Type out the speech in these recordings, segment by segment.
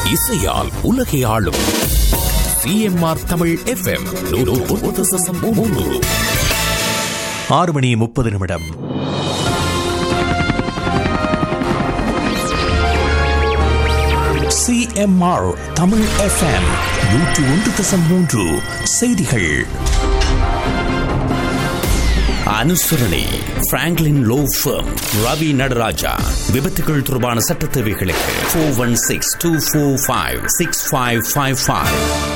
இசையால் உலகை ஆளும் சிஎம்ஆர் தமிழ் எஃப்எம் ஆறு மணி முப்பது நிமிடம் சிஎம்ஆர் தமிழ் எஃப்எம் நூற்று ஒன்று தசம் மூன்று செய்திகள் அனுசரணை Franklin law firm Ravi Nataraja விபத்துகள் தொடர்பான சட்ட தேவைகளுக்கு four one six two four five six five five five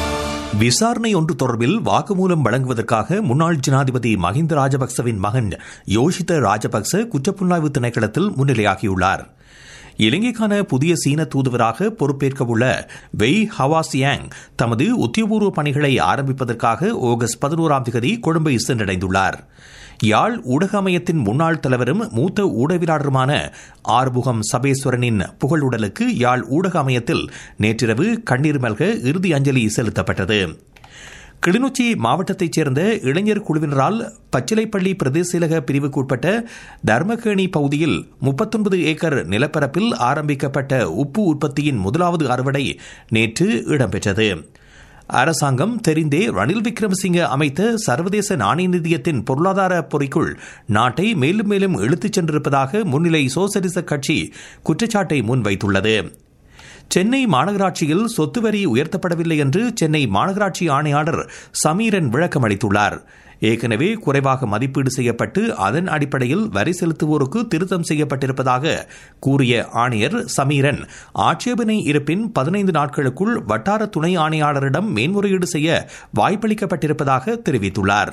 விசாரணை ஒன்று தொடர்பில் வாக்குமூலம் வழங்குவதற்காக முன்னாள் ஜனாதிபதி மஹிந்த ராஜபக்சவின் மகன் யோஷித ராஜபக்ச குற்றப்புலனாய்வு திணைக்களத்தில் முன்னிலையாகியுள்ளார் இலங்கைக்கான புதிய சீன தூதுவராக பொறுப்பேற்கவுள்ள வெய் ஹவாசியாங் தமது உத்தியோகபூர்வ பணிகளை ஆரம்பிப்பதற்காக ஆகஸ்ட் பதினோராம் தேதி கொழும்பை சென்றடைந்துள்ளார் யாழ் ஊடக அமையத்தின் முன்னாள் தலைவரும் மூத்த ஊடகவியலாளருமான ஆறுமுகம் சபேஸ்வரனின் புகழுடலுக்கு யாழ் ஊடக அமையத்தில் நேற்றிரவு கண்ணீர் மல்க இறுதி அஞ்சலி செலுத்தப்பட்டது கிளிநொச்சி மாவட்டத்தைச் சேர்ந்த இளைஞர் குழுவினரால் பச்சிலைப்பள்ளி பிரதேசலக பிரிவுக்குட்பட்ட தர்மகேணி பகுதியில் முப்பத்தொன்பது ஏக்கர் நிலப்பரப்பில் ஆரம்பிக்கப்பட்ட உப்பு உற்பத்தியின் முதலாவது அறுவடை நேற்று இடம்பெற்றது அரசாங்கம் தெரிந்தே ரணில் விக்ரமசிங்க அமைத்த சர்வதேச நாணய நிதியத்தின் பொருளாதார பொறிக்குள் நாட்டை மேலும் மேலும் இழுத்துச் சென்றிருப்பதாக முன்னிலை சோசலிச கட்சி குற்றச்சாட்டை முன்வைத்துள்ளது சென்னை மாநகராட்சியில் சொத்து வரி உயர்த்தப்படவில்லை என்று சென்னை மாநகராட்சி ஆணையாளர் சமீரன் விளக்கம் அளித்துள்ளார் ஏற்கனவே குறைவாக மதிப்பீடு செய்யப்பட்டு அதன் அடிப்படையில் வரி செலுத்துவோருக்கு திருத்தம் செய்யப்பட்டிருப்பதாக கூறிய ஆணையர் சமீரன் ஆட்சேபனை இருப்பின் பதினைந்து நாட்களுக்குள் வட்டார துணை ஆணையாளரிடம் மேன்முறையீடு செய்ய வாய்ப்பளிக்கப்பட்டிருப்பதாக தெரிவித்துள்ளார்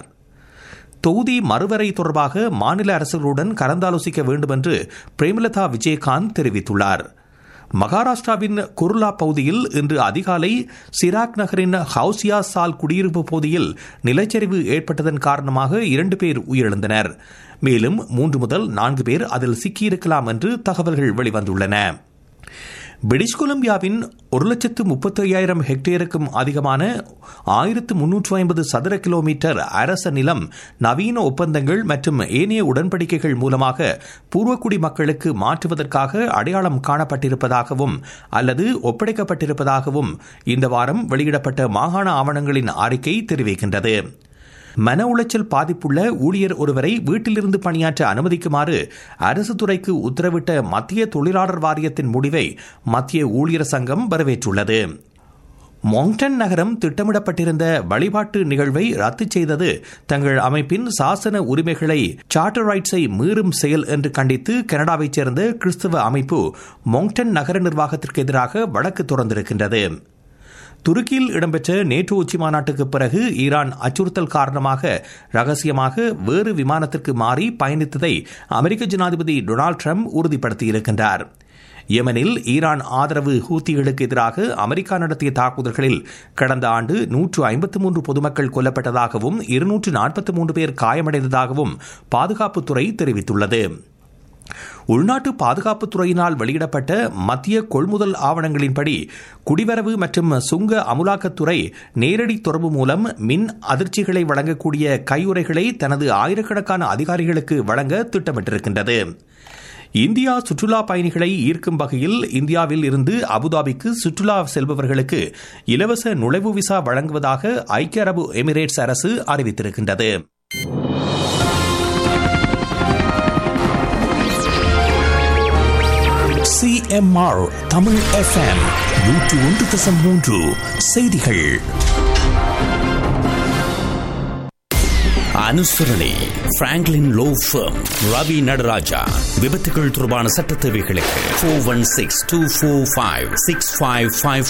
தொகுதி மறுவரை தொடர்பாக மாநில அரசுகளுடன் கலந்தாலோசிக்க வேண்டும் என்று பிரேமலதா விஜயகாந்த் தெரிவித்துள்ளார் மகாராஷ்டிராவின் குர்லா பகுதியில் இன்று அதிகாலை சிராக் நகரின் ஹவுசியா சால் குடியிருப்பு பகுதியில் நிலச்சரிவு ஏற்பட்டதன் காரணமாக இரண்டு பேர் உயிரிழந்தனர் மேலும் மூன்று முதல் நான்கு பேர் அதில் சிக்கியிருக்கலாம் என்று தகவல்கள் வெளிவந்துள்ளன பிரிட்டிஷ் கொலம்பியாவின் ஒரு லட்சத்து முப்பத்தி ஐயாயிரம் ஹெக்டேருக்கும் அதிகமான ஆயிரத்து முன்னூற்று ஐம்பது சதுர கிலோமீட்டர் அரச நிலம் நவீன ஒப்பந்தங்கள் மற்றும் ஏனைய உடன்படிக்கைகள் மூலமாக பூர்வக்குடி மக்களுக்கு மாற்றுவதற்காக அடையாளம் காணப்பட்டிருப்பதாகவும் அல்லது ஒப்படைக்கப்பட்டிருப்பதாகவும் இந்த வாரம் வெளியிடப்பட்ட மாகாண ஆவணங்களின் அறிக்கை தெரிவிக்கின்றது மன உளைச்சல் பாதிப்புள்ள ஊழியர் ஒருவரை வீட்டிலிருந்து பணியாற்ற அனுமதிக்குமாறு அரசு துறைக்கு உத்தரவிட்ட மத்திய தொழிலாளர் வாரியத்தின் முடிவை மத்திய ஊழியர் சங்கம் வரவேற்றுள்ளது மோங்டன் நகரம் திட்டமிடப்பட்டிருந்த வழிபாட்டு நிகழ்வை ரத்து செய்தது தங்கள் அமைப்பின் சாசன உரிமைகளை சார்ட்டர் ரைட்ஸை மீறும் செயல் என்று கண்டித்து கனடாவைச் சேர்ந்த கிறிஸ்தவ அமைப்பு மோங்டன் நகர நிர்வாகத்திற்கு எதிராக வழக்கு தொடர்ந்திருக்கின்றது துருக்கியில் இடம்பெற்ற நேற்று உச்சி மாநாட்டுக்கு பிறகு ஈரான் அச்சுறுத்தல் காரணமாக ரகசியமாக வேறு விமானத்திற்கு மாறி பயணித்ததை அமெரிக்க ஜனாதிபதி டொனால்டு ட்ரம்ப் உறுதிப்படுத்தியிருக்கின்றார் யெமனில் ஈரான் ஆதரவு ஹூத்திகளுக்கு எதிராக அமெரிக்கா நடத்திய தாக்குதல்களில் கடந்த ஆண்டு நூற்று ஐம்பத்து மூன்று பொதுமக்கள் கொல்லப்பட்டதாகவும் இருநூற்று நாற்பத்தி மூன்று பேர் காயமடைந்ததாகவும் பாதுகாப்புத்துறை தெரிவித்துள்ளது உள்நாட்டு பாதுகாப்புத்துறையினால் வெளியிடப்பட்ட மத்திய கொள்முதல் ஆவணங்களின்படி குடிவரவு மற்றும் சுங்க அமுலாக்கத்துறை நேரடி தொடர்பு மூலம் மின் அதிர்ச்சிகளை வழங்கக்கூடிய கையுறைகளை தனது ஆயிரக்கணக்கான அதிகாரிகளுக்கு வழங்க திட்டமிட்டிருக்கின்றது இந்தியா சுற்றுலா பயணிகளை ஈர்க்கும் வகையில் இந்தியாவில் இருந்து அபுதாபிக்கு சுற்றுலா செல்பவர்களுக்கு இலவச நுழைவு விசா வழங்குவதாக ஐக்கிய அரபு எமிரேட்ஸ் அரசு அறிவித்திருக்கின்றது சிஎம்ஆர் தமிழ் எஃப்எம் நூற்று ஒன்று தசம் மூன்று செய்திகள் அனுசரணை Franklin law firm Ravi Nataraja விபத்துகள் தொடர்பான சட்ட தேவைகளுக்கு four one six two four five six five five